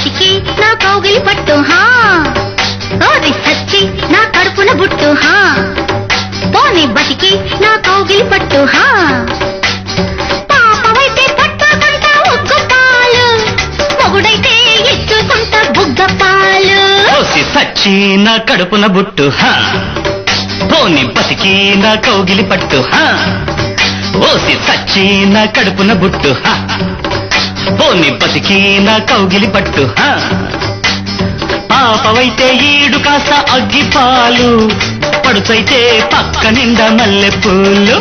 బతికి నా కౌగిలి పట్టు హా ఓరి సచ్చి నా కడుపున బుట్టు హా పోని బతికి నా కౌగిలి పట్టు హా పాపవైతే పట్టుకుంటా ఉగ్గు పాలు మొగుడైతే ఇచ్చుకుంటా బుగ్గ పాలు ఓసి సచ్చి నా కడుపున బుట్టు హా పోని బతికి నా కౌగిలి పట్టు హా ఓసి సచ్చి నా కడుపున బుట్టు హా పోని బతికి నా కౌగిలి పట్టు హా పాపవైతే ఈడు కాస్త అగ్గి పాలు పడుచైతే పక్క నిండా మల్లె పూలు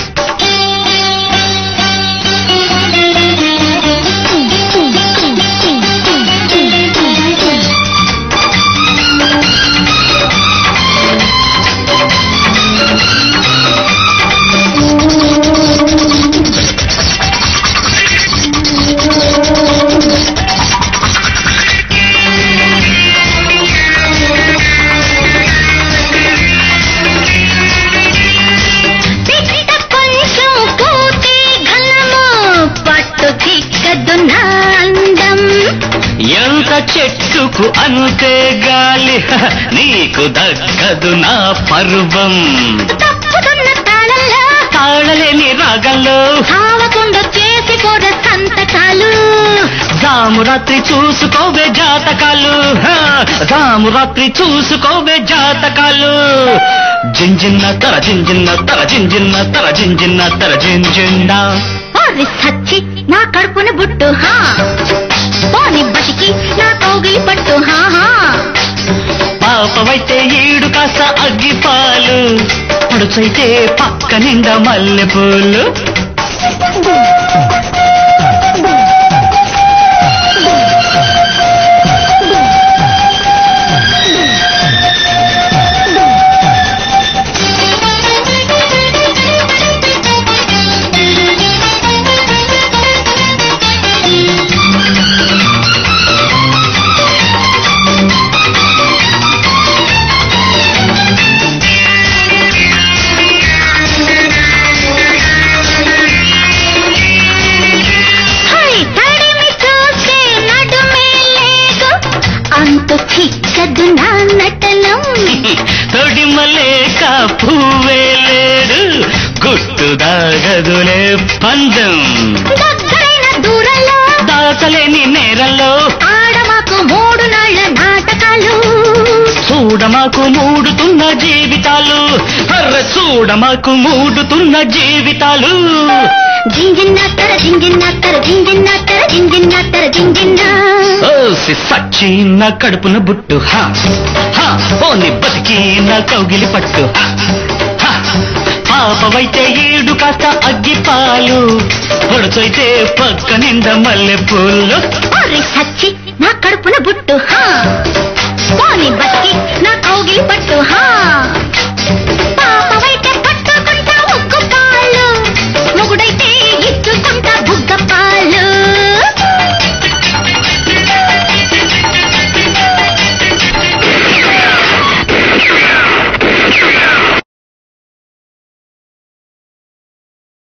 పిట్ట కొంచెం పూతే గలము పట్టు చిక్కదు నా అందం ఎంత చెట్టుకు అంతే గాలి హ, నీకు దక్కదు నా పర్వం తప్పుతున్న తాళంలో తాళలేని రాగంలో తాళకుండా చేసి కూడా సంతకాలు రామురాత్రి చూసుకోవే జాతకాలు హ, రామురాత్రి చూసుకోవే జాతకాలు జింజిన్న తర జింజిన్న తర జింజిన్న తర జింజిన్న తర జింజిన్న ఓరి సచ్చి నా కడుపున బుట్టు హా పోని బతికి నా కౌగిలి పట్టు హా హా పాపవైతే ఈడు కాస్త అగ్గి పాలు పడుచైతే పక్క నిండా మల్లెపూలు హై తడిమి చూసే నడుమే లేదు అంతు చిక్కదు నా నటనం తొడిమలేక పువ్వే లేడు గుట్టు దాగదులే పందం దగ్గరైన దూరంలో దాచలేని నేరల్లో ఆడమాకు మూడు నాళ్ళ నాటకాలు చూడమాకు మూడుతున్న జీవితాలు అర్ర చూడమాకు మూడుతున్న జీవితాలు జింజిన్నత్తర జింజిన్నత్తర జింజిన్నత్తర జింజిన్నత్తర జింజిన్న ఓసి సచ్చి నా కడుపున బుట్టు హా హా ఓని బతికి నా కౌగిలి పట్టు హా హా పాపవైతే ఏడు కాస్త అగ్గి పాలు పొడుచైతే పక్క నిండా మల్లె పూలు ఓరి సచ్చి